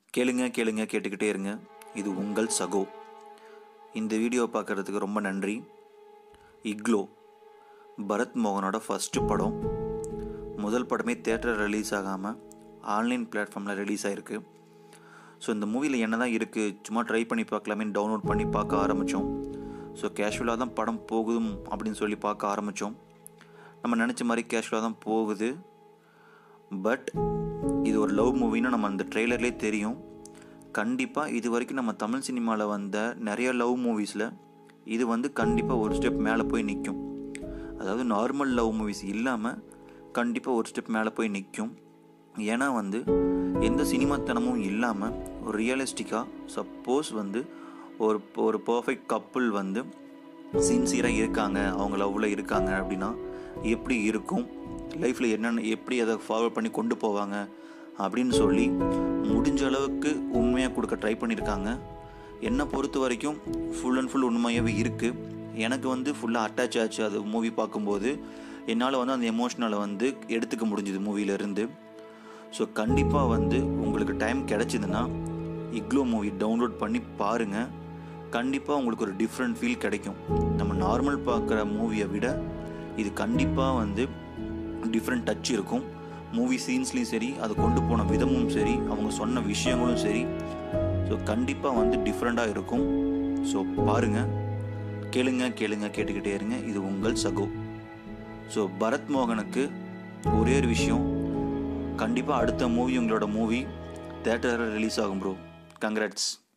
கேளுங்க கேளுங்க கேட்டுக்கிட்டே இருங்க இது உங்கள் சகோ இந்த வீடியோ பார்க்குறதுக்கு ரொம்ப நன்றி இக்லோ பரத் மோகனோட ஃபஸ்ட்டு படம் முதல் படமே தேட்டர் ரிலீஸ் ஆகாமல் ஆன்லைன் பிளாட்ஃபார்மில் ரிலீஸ் ஆகிருக்கு ஸோ இந்த மூவியில் என்ன தான் இருக்குது சும்மா ட்ரை பண்ணி பார்க்கலாமே டவுன்லோட் பண்ணி பார்க்க ஆரம்பித்தோம் ஸோ கேஷுவலாக தான் படம் போகுதும் அப்படின்னு சொல்லி பார்க்க ஆரம்பித்தோம் நம்ம நினச்ச மாதிரி கேஷுவலாக தான் போகுது பட் இது ஒரு லவ் மூவின்னு நம்ம அந்த ட்ரெய்லர்லேயே தெரியும் கண்டிப்பாக இது வரைக்கும் நம்ம தமிழ் சினிமாவில் வந்த நிறைய லவ் மூவிஸில் இது வந்து கண்டிப்பாக ஒரு ஸ்டெப் மேலே போய் நிற்கும் அதாவது நார்மல் லவ் மூவிஸ் இல்லாமல் கண்டிப்பாக ஒரு ஸ்டெப் மேலே போய் நிற்கும் ஏன்னா வந்து எந்த சினிமாத்தனமும் இல்லாமல் ஒரு ரியலிஸ்டிக்காக சப்போஸ் வந்து ஒரு ஒரு பர்ஃபெக்ட் கப்புள் வந்து சின்சியராக இருக்காங்க அவங்க லவ்வில் இருக்காங்க அப்படின்னா எப்படி இருக்கும் லைஃப்பில் என்னென்ன எப்படி அதை ஃபாலோ பண்ணி கொண்டு போவாங்க அப்படின்னு சொல்லி முடிஞ்ச அளவுக்கு உண்மையாக கொடுக்க ட்ரை பண்ணியிருக்காங்க என்னை பொறுத்த வரைக்கும் ஃபுல் அண்ட் ஃபுல் உண்மையாகவே இருக்குது எனக்கு வந்து ஃபுல்லாக அட்டாச் ஆச்சு அது மூவி பார்க்கும்போது என்னால் வந்து அந்த எமோஷ்னலை வந்து எடுத்துக்க முடிஞ்சுது மூவியிலேருந்து ஸோ கண்டிப்பாக வந்து உங்களுக்கு டைம் கிடச்சிதுன்னா இக்லோ மூவி டவுன்லோட் பண்ணி பாருங்கள் கண்டிப்பாக உங்களுக்கு ஒரு டிஃப்ரெண்ட் ஃபீல் கிடைக்கும் நம்ம நார்மல் பார்க்குற மூவியை விட இது கண்டிப்பாக வந்து டிஃப்ரெண்ட் டச் இருக்கும் மூவி சீன்ஸ்லேயும் சரி அதை கொண்டு போன விதமும் சரி அவங்க சொன்ன விஷயங்களும் சரி ஸோ கண்டிப்பாக வந்து டிஃப்ரெண்ட்டாக இருக்கும் ஸோ பாருங்கள் கேளுங்க கேளுங்க கேட்டுக்கிட்டே இருங்க இது உங்கள் சகோ ஸோ பரத் மோகனுக்கு ஒரே ஒரு விஷயம் கண்டிப்பாக அடுத்த மூவி உங்களோட மூவி தேட்டரில் ரிலீஸ் ஆகும் ப்ரோ கங்க்ராட்ஸ்